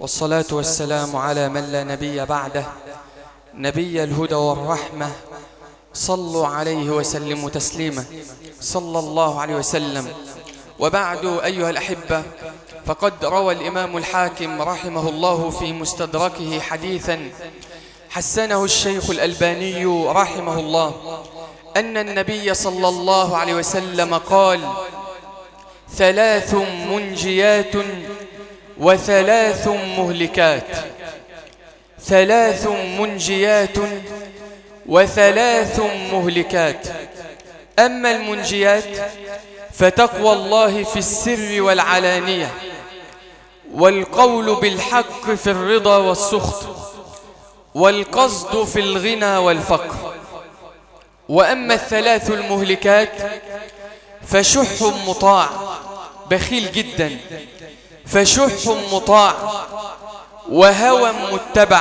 والصلاة والسلام على من لا نبي بعده نبي الهدى والرحمة صلوا عليه وسلموا تسليما صلى الله عليه وسلم وبعد أيها الأحبة فقد روى الإمام الحاكم رحمه الله في مستدركه حديثا حسنه الشيخ الألباني رحمه الله أن النبي صلى الله عليه وسلم قال ثلاث منجيات وثلاث مهلكات ثلاث منجيات وثلاث مهلكات أما المنجيات فتقوى الله في السر والعلانية والقول بالحق في الرضا والسخط والقصد في الغنى والفقر وأما الثلاث المهلكات فشح مطاع بخيل جدا فشح مطاع وهوى متبع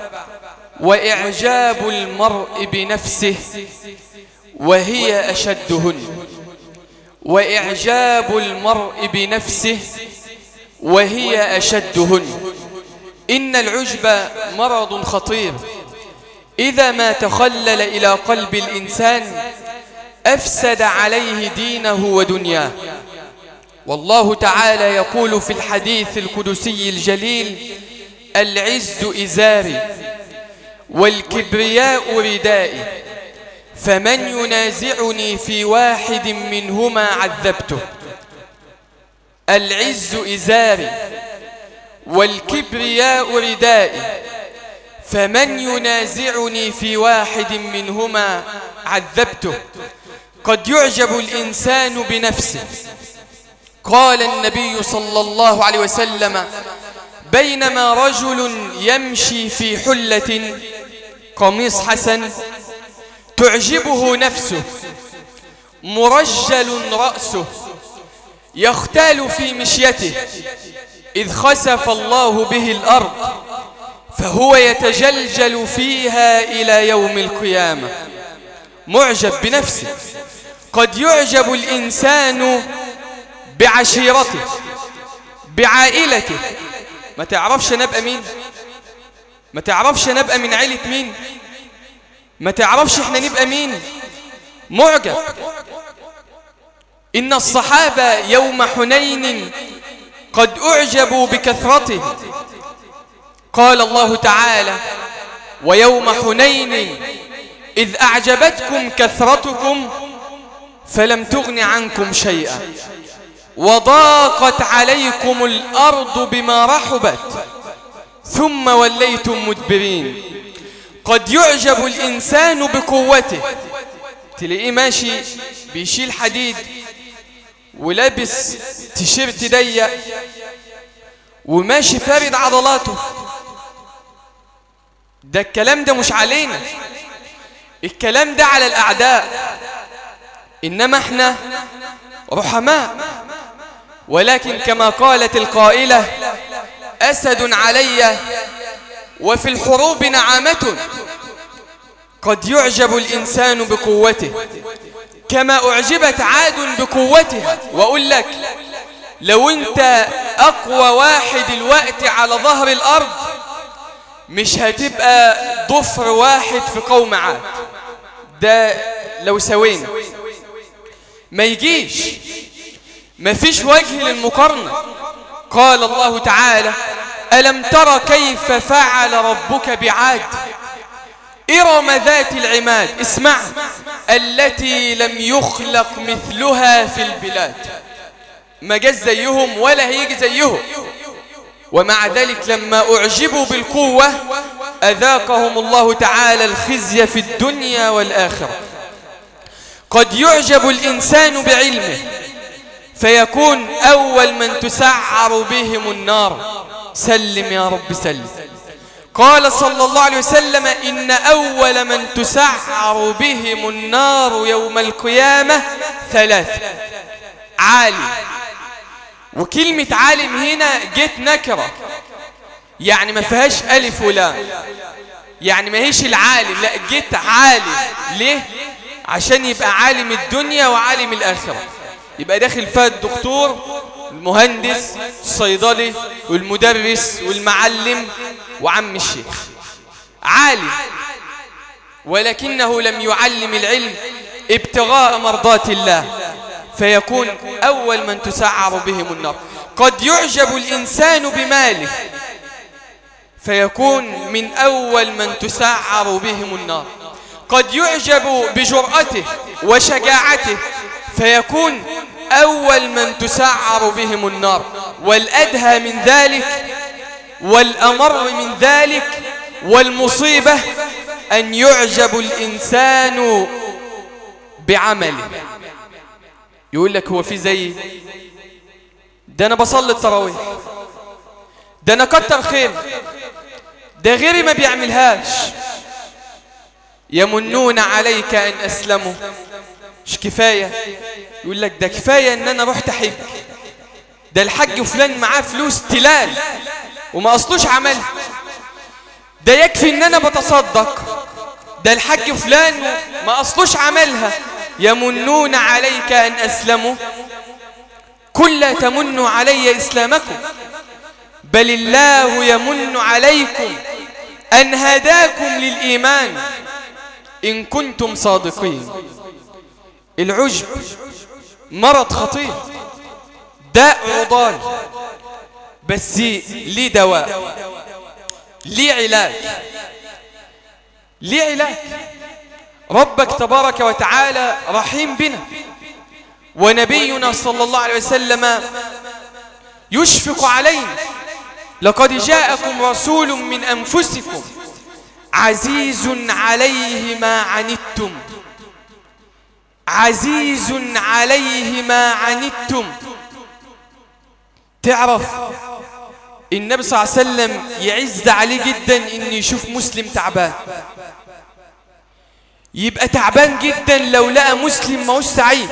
وإعجاب المرء بنفسه وهي أشدهن وإعجاب المرء بنفسه وهي أشدهن إن العجب مرض خطير إذا ما تخلل إلى قلب الإنسان أفسد عليه دينه ودنياه والله تعالى يقول في الحديث القدسي الجليل العز إزاري والكبرياء ردائي فمن ينازعني في واحد منهما عذبته العز إزاري والكبرياء ردائي فمن ينازعني في واحد منهما عذبته قد يعجب الإنسان بنفسه قال النبي صلى الله عليه وسلم بينما رجل يمشي في حلة قميص حسن تعجبه نفسه مرجل رأسه يختال في مشيته إذ خسف الله به الأرض فهو يتجلجل فيها إلى يوم القيامة معجب بنفسه قد يعجب الإنسان بعشيرته بعائلته ما تعرفش نبقى مين ما تعرفش نبقى من عيلة مين ما تعرفش احنا نبقى مين معجب إن الصحابة يوم حنين قد أعجبوا بكثرته قال الله تعالى ويوم حنين إذ أعجبتكم كثرتكم فلم تغن عنكم شيئا وضاقت عليكم الأرض بما رحبت ثم وليتم مدبرين قد يعجب الإنسان بقوته تلاقيه ماشي بيشيل حديد ولابس تيشيرت ضيق وماشي فارد عضلاته ده الكلام ده مش علينا الكلام ده على الأعداء إنما احنا رحماء ولكن كما قالت القائلة أسد علي وفي الحروب نعامة قد يعجب الإنسان بقوته كما أعجبت عاد بقوتها وأقول لك لو أنت أقوى واحد الوقت على ظهر الأرض مش هتبقى ضفر واحد في قوم عاد ده لو سوينا ما يجيش ما فيش وجه للمقارنة قال الله تعالى ألم تر كيف فعل ربك بعاد إرم ذات العماد اسمع التي لم يخلق مثلها في البلاد ما جاز زيهم ولا هيجي زيهم ومع ذلك لما أعجبوا بالقوة أذاقهم الله تعالى الخزي في الدنيا والآخرة قد يعجب الإنسان بعلمه فيكون أول من تسعر بهم النار سلم يا رب سلم قال صلى الله عليه وسلم إن أول من تسعر بهم النار يوم القيامة ثلاثة عالم وكلمة عالم هنا جت نكرة يعني ما فيهاش ألف ولام يعني ما هيش العالم لا جت عالم ليه عشان يبقى عالم الدنيا وعالم الآخرة يبقى داخل فيها الدكتور المهندس الصيدلي والمدرس والمعلم وعم الشيخ عالم ولكنه لم يعلم العلم ابتغاء مرضات الله فيكون أول من تسعر بهم النار قد يعجب الإنسان بماله فيكون من أول من تسعر بهم النار قد يعجب بجرأته وشجاعته فيكون أول من تسعر بهم النار والأدهى من ذلك والأمر من ذلك والمصيبة أن يعجب الإنسان بعمله يقول لك هو في زي ده أنا بصلي التراويح ده أنا كتر خير ده غيري ما بيعملهاش يمنون عليك أن أسلموا مش كفاية يقول لك ده كفاية أن أنا رحت حج ده الحج فلان معاه فلوس تلال وما أصلوش عمل ده يكفي أن أنا بتصدق ده الحج فلان ما أصلوش عملها يمنون عليك أن أسلموا كل لا تمنوا علي إسلامكم بل الله يمن عليكم أن هداكم للإيمان إن كنتم صادقين العجب مرض خطير داء عضال بس ليه دواء ليه علاج ليه علاج ربك تبارك وتعالى رحيم بنا ونبينا صلى الله عليه وسلم يشفق علينا لقد جاءكم رسول من أنفسكم عزيز عليه ما عنتم عزيز عليه ما عنتم تعرف النبي صلى الله عليه وسلم يعز عليه جدا ان يشوف مسلم تعبان يبقى تعبان جدا لو لقى مسلم ماهوش سعيد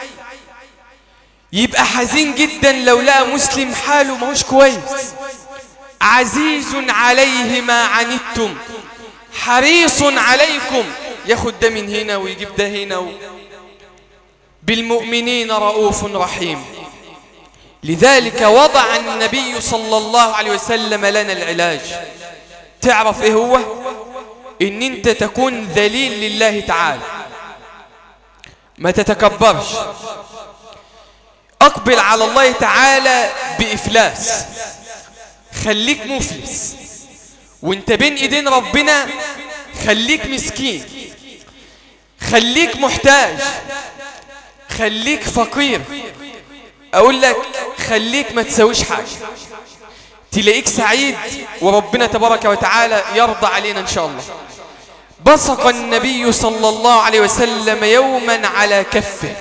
يبقى حزين جدا لو لقى مسلم حاله ماهوش كويس عزيز عليه ما عنتم حريص عليكم ياخد ده من هنا ويجيب ده هنا و... بالمؤمنين رؤوف رحيم لذلك وضع النبي صلى الله عليه وسلم لنا العلاج تعرف ايه هو ان انت تكون ذليل لله تعالى ما تتكبرش اقبل على الله تعالى بإفلاس خليك مفلس وانت بين ايدين ربنا خليك مسكين خليك محتاج خليك فقير اقول لك خليك ما تسويش حاجة تلاقيك سعيد وربنا تبارك وتعالى يرضى علينا ان شاء الله بصق النبي صلى الله عليه وسلم يوما على كفه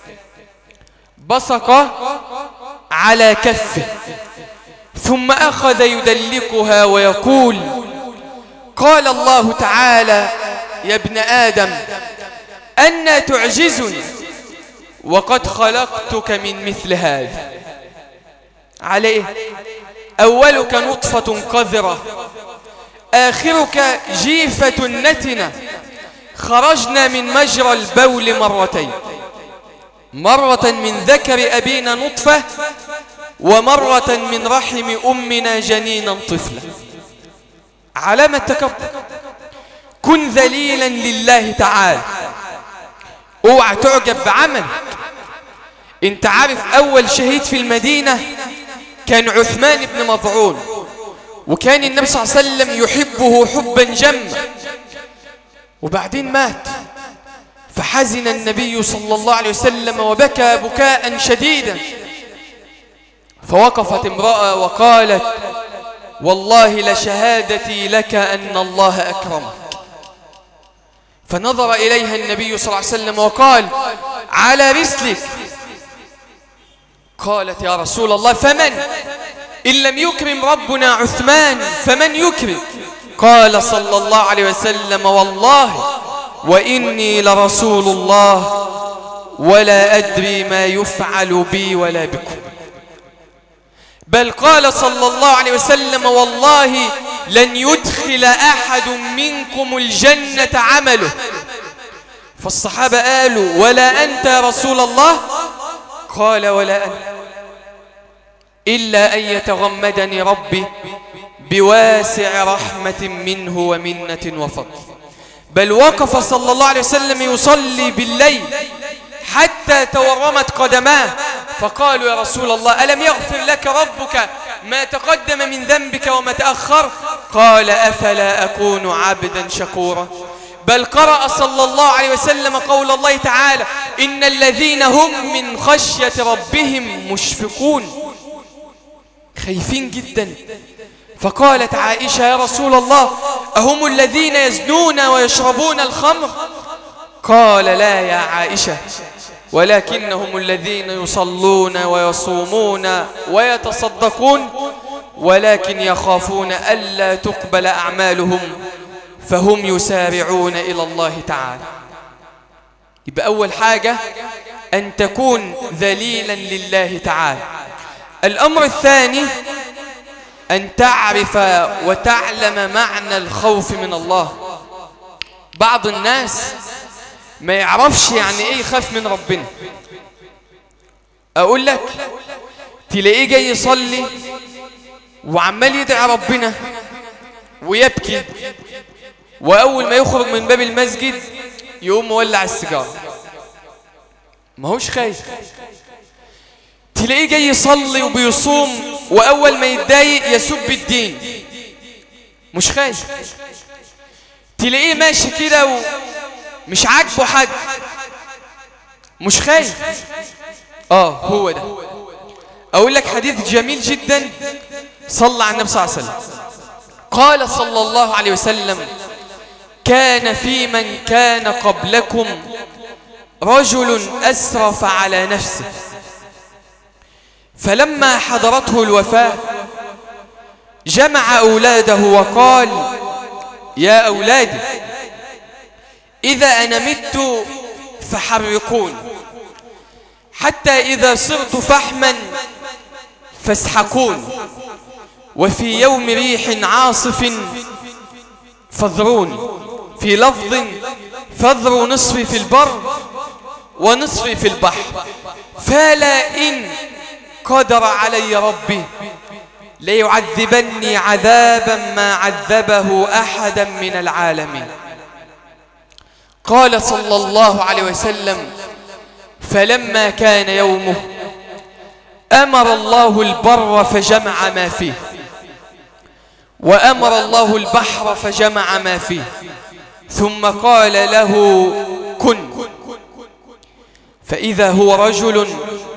بصق على كفه ثم أخذ يدلكها ويقول قال الله تعالى يا ابن آدم أنا تعجزني وقد خلقتك من مثل هذا عليه أولك نطفة قذرة آخرك جيفة نتنة خرجنا من مجرى البول مرتين مرة من ذكر أبينا نطفة ومرة من رحم أمنا جنينا طفلا علامة تكبر كن ذليلا لله تعالى اوعى تعجب بعملك انت عارف اول شهيد في المدينة كان عثمان بن مضعون وكان النبي صلى الله عليه وسلم يحبه حبا جما وبعدين مات فحزن النبي صلى الله عليه وسلم وبكى بكاء شديدا فوقفت امرأة وقالت والله لشهادتي لك أن الله أكرمك فنظر إليها النبي صلى الله عليه وسلم وقال على رسلك قالت يا رسول الله فمن إن لم يكرم ربنا عثمان فمن يكرم قال صلى الله عليه وسلم والله وإني لرسول الله ولا أدري ما يفعل بي ولا بكم بل قال صلى الله عليه وسلم والله لن يدخل أحد منكم الجنة عمله فالصحابة قالوا ولا أنت يا رسول الله قال ولا أنت إلا أن يتغمدني ربي بواسع رحمة منه ومنة وفضل بل وقف صلى الله عليه وسلم يصلي بالليل حتى تورمت قدماه فقالوا يا رسول الله ألم يغفر لك ربك ما تقدم من ذنبك وما تأخر قال أفلا أكون عبدا شكورا بل قرأ صلى الله عليه وسلم قول الله تعالى إن الذين هم من خشية ربهم مشفقون خايفين جدا فقالت عائشة يا رسول الله أهم الذين يزنون ويشربون الخمر قال لا يا عائشة ولكنهم الذين يصلون ويصومون ويتصدقون ولكن يخافون ألا تقبل أعمالهم فهم يسارعون إلى الله تعالى يبقى أول حاجة أن تكون ذليلا لله تعالى الأمر الثاني أن تعرف وتعلم معنى الخوف من الله بعض الناس ما يعرفش يعني ايه يخاف من ربنا اقول لك تلاقيه جاي يصلي وعمال يدعي ربنا ويبكي واول ما يخرج من باب المسجد يقوم مولع السيجاره ما هوش خايف تلاقيه جاي يصلي وبيصوم واول ما يتضايق يسب الدين مش خايف تلاقيه ماشي كده ومش عاجبه حد مش خايف اه هو ده اقول لك حديث جميل جدا صلى على النبي صلى الله عليه وسلم قال صلى الله عليه وسلم كان في من كان قبلكم رجل أسرف على نفسه فلما حضرته الوفاة جمع أولاده وقال يا أولادي إذا أنا مت فحرقون حتى إذا صرت فحما فاسحقون وفي يوم ريح عاصف فذرون في لفظ فذروا نصفي في البر ونصفي في البحر فلا إن قدر علي ربي ليعذبني عذابا ما عذبه أحدا من العالمين قال صلى الله عليه وسلم فلما كان يومه أمر الله البر فجمع ما فيه وأمر الله البحر فجمع ما فيه ثم قال له كن فإذا هو رجل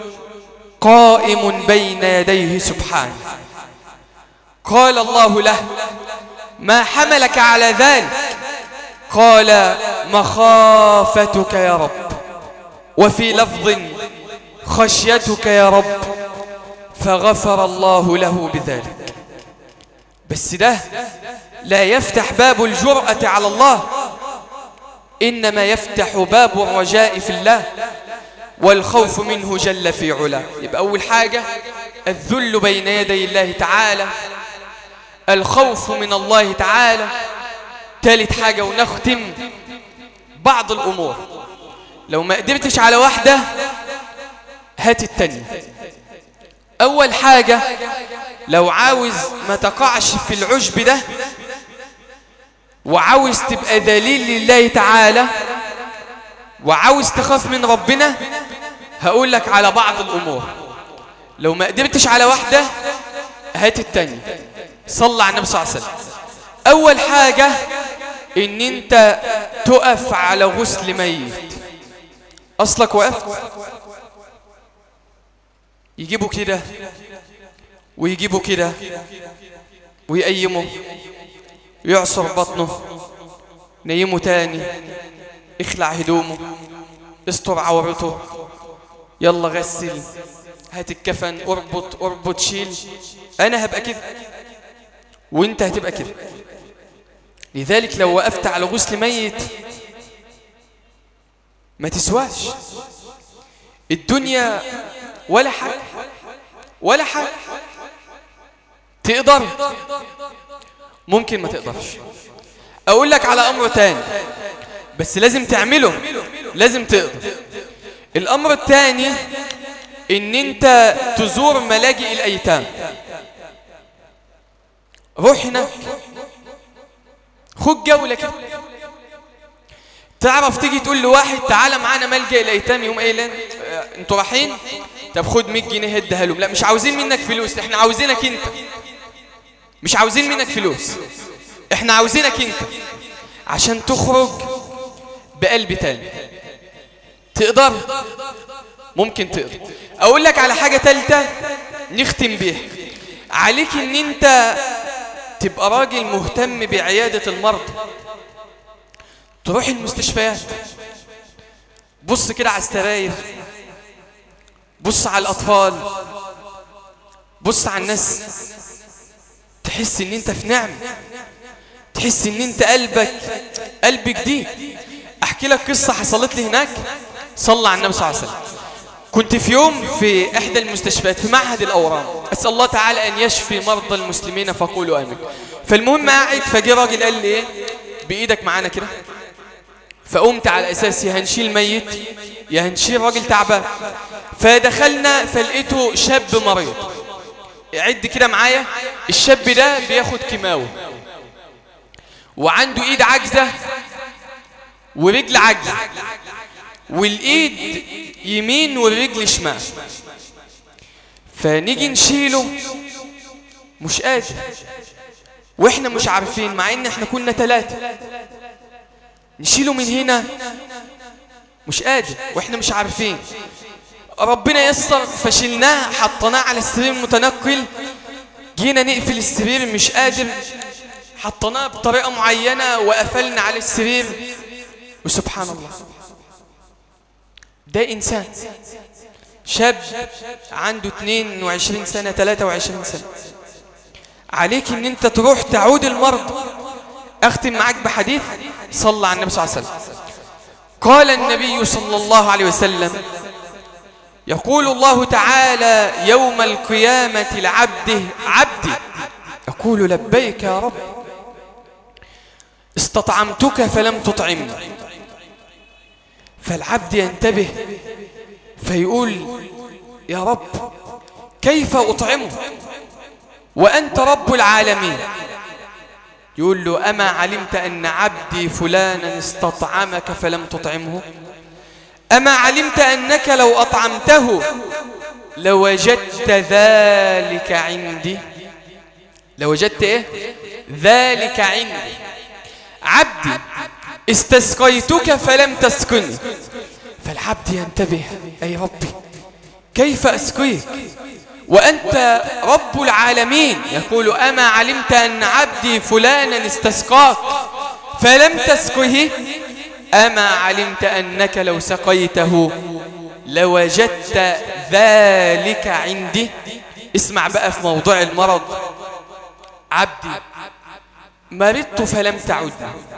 قائم بين يديه سبحانه قال الله له ما حملك على ذلك قال مخافتك يا رب وفي لفظ خشيتك يا رب فغفر الله له بذلك بس ده لا يفتح باب الجرأة على الله إنما يفتح باب الرجاء في الله والخوف منه جل في علا يبقى أول حاجة الذل بين يدي الله تعالى الخوف من الله تعالى ثالث حاجة ونختم بعض الأمور لو ما قدرتش على واحدة هات التانية أول حاجة لو عاوز ما تقعش في العجب ده وعاوز تبقى دليل لله تعالى وعاوز تخاف من ربنا هقول لك على بعض الأمور لو ما قدرتش على واحدة هات التانية صلى على النبي صلى الله عليه وسلم أول حاجة إن أنت تقف على غسل ميت أصلك وقفت يجيبوا كده ويجيبوا كده ويقيموا يعصر بطنه نيمه تاني اخلع هدومه استر عورته يلا غسل هات الكفن اربط اربط شيل انا هبقى كده وانت هتبقى كده لذلك لو وقفت على غسل ميت ما تسواش الدنيا ولا حاجة ولا حاجة تقدر ممكن ما تقدرش اقول لك على امر تاني بس لازم تعمله لازم تقدر الامر الثاني ان انت تزور ملاجئ الايتام روح هناك خد جولة كده تعرف تيجي تقول لواحد تعالى معانا ملجأ الايتام يوم قايل لنا انتوا رايحين طب خد 100 جنيه اديها لهم لا مش عاوزين منك فلوس احنا عاوزينك انت مش عاوزين منك فلوس احنا عاوزينك انت عشان تخرج بقلب تاني تقدر ممكن تقدر اقول لك على حاجة تالتة نختم بيها عليك ان انت تبقى راجل مهتم بعيادة المرضى تروح المستشفيات بص كده على السراير بص على الأطفال بص على الناس تحس ان انت في نعم تحس ان انت قلبك قلب جديد احكي لك قصة حصلت لي هناك صلى على النبي صلى الله عليه وسلم كنت في يوم في احدى المستشفيات في معهد الاورام اسال الله تعالى ان يشفي مرضى المسلمين فقولوا امين فالمهم قاعد فجي راجل قال لي ايه بايدك معانا كده فقمت على اساس يا هنشيل ميت يا هنشيل راجل تعبان فدخلنا فلقيته شاب مريض عد كده معايا الشاب ده بياخد كيماوي وعنده ايد عاجزه ورجل عاجزه والايد يمين والرجل شمال فنيجي نشيله مش قادر واحنا مش عارفين مع ان احنا كنا ثلاثة نشيله من هنا مش قادر واحنا مش عارفين ربنا يسر فشلناه حطناه على السرير المتنقل جينا نقفل السرير مش قادر حطناه بطريقة معينة وقفلنا على السرير وسبحان الله ده إنسان شاب عنده 22 سنة 23 سنة عليك ان انت تروح تعود المرض اختم معاك بحديث صلى على النبي صلى الله عليه وسلم قال النبي صلى الله عليه وسلم يقول الله تعالى يوم القيامة لعبده عبدي يقول لبيك يا رب استطعمتك فلم تطعمني فالعبد ينتبه فيقول يا رب كيف أطعمه وأنت رب العالمين يقول له أما علمت أن عبدي فلانا استطعمك فلم تطعمه أما علمت أنك لو أطعمته لوجدت ذلك عندي لوجدت إيه ذلك عندي عبدي استسقيتك فلم تسكني فالعبد ينتبه أي ربي كيف أسقيك وأنت رب العالمين يقول أما علمت أن عبدي فلانا استسقاك فلم تسقه أما علمت أنك لو سقيته لوجدت ذلك عندي اسمع بقى في موضوع المرض عبدي مرضت فلم تعد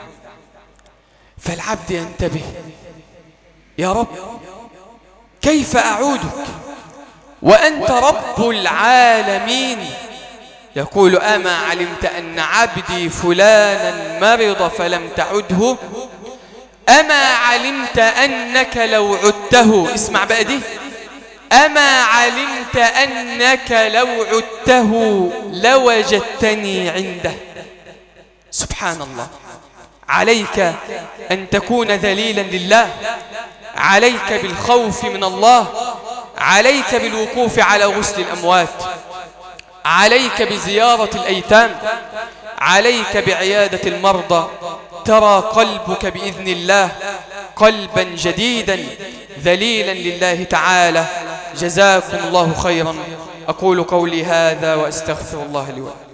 فالعبد ينتبه يا رب كيف أعودك وأنت رب العالمين يقول أما علمت أن عبدي فلانا مرض فلم تعده أما علمت أنك لو عدته اسمع بقى دي أما علمت أنك لو عدته لوجدتني عنده سبحان الله عليك أن تكون ذليلا لله عليك بالخوف من الله عليك بالوقوف على غسل الأموات عليك بزيارة الأيتام عليك بعيادة المرضى ترى قلبك بإذن الله قلبا جديدا ذليلا لله تعالى جزاكم الله خيرا أقول قولي هذا وأستغفر الله لي ولكم